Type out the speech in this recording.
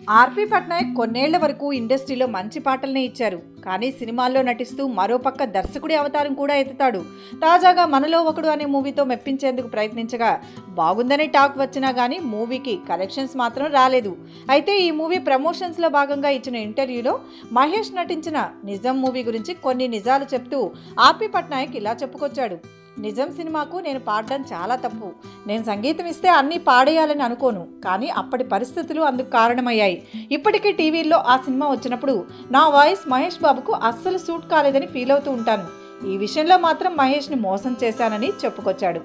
ఆర్పి పట్నాయక్ కొన్నేళ్ల వరకు ఇండస్ట్రీలో మంచి పాటలనే ఇచ్చారు కానీ సినిమాల్లో నటిస్తూ మరోపక్క దర్శకుడి అవతారం కూడా ఎత్తుతాడు తాజాగా మనలో ఒకడు అనే మూవీతో మెప్పించేందుకు ప్రయత్నించగా బాగుందనే టాక్ వచ్చినా కానీ మూవీకి కలెక్షన్స్ మాత్రం రాలేదు అయితే ఈ మూవీ ప్రమోషన్స్లో భాగంగా ఇచ్చిన ఇంటర్వ్యూలో మహేష్ నటించిన నిజం మూవీ గురించి కొన్ని నిజాలు చెప్తూ ఆర్పి పట్నాయక్ ఇలా చెప్పుకొచ్చాడు నిజం సినిమాకు నేను పాడడం చాలా తప్పు నేను సంగీతం ఇస్తే అన్నీ పాడేయాలని అనుకోను కానీ అప్పటి పరిస్థితులు అందుకు కారణమయ్యాయి ఇప్పటికీ టీవీల్లో ఆ సినిమా వచ్చినప్పుడు నా వాయిస్ మహేష్ బాబుకు అస్సలు సూట్ కాలేదని ఫీల్ అవుతూ ఉంటాను ఈ విషయంలో మాత్రం మహేష్ని మోసం చేశానని చెప్పుకొచ్చాడు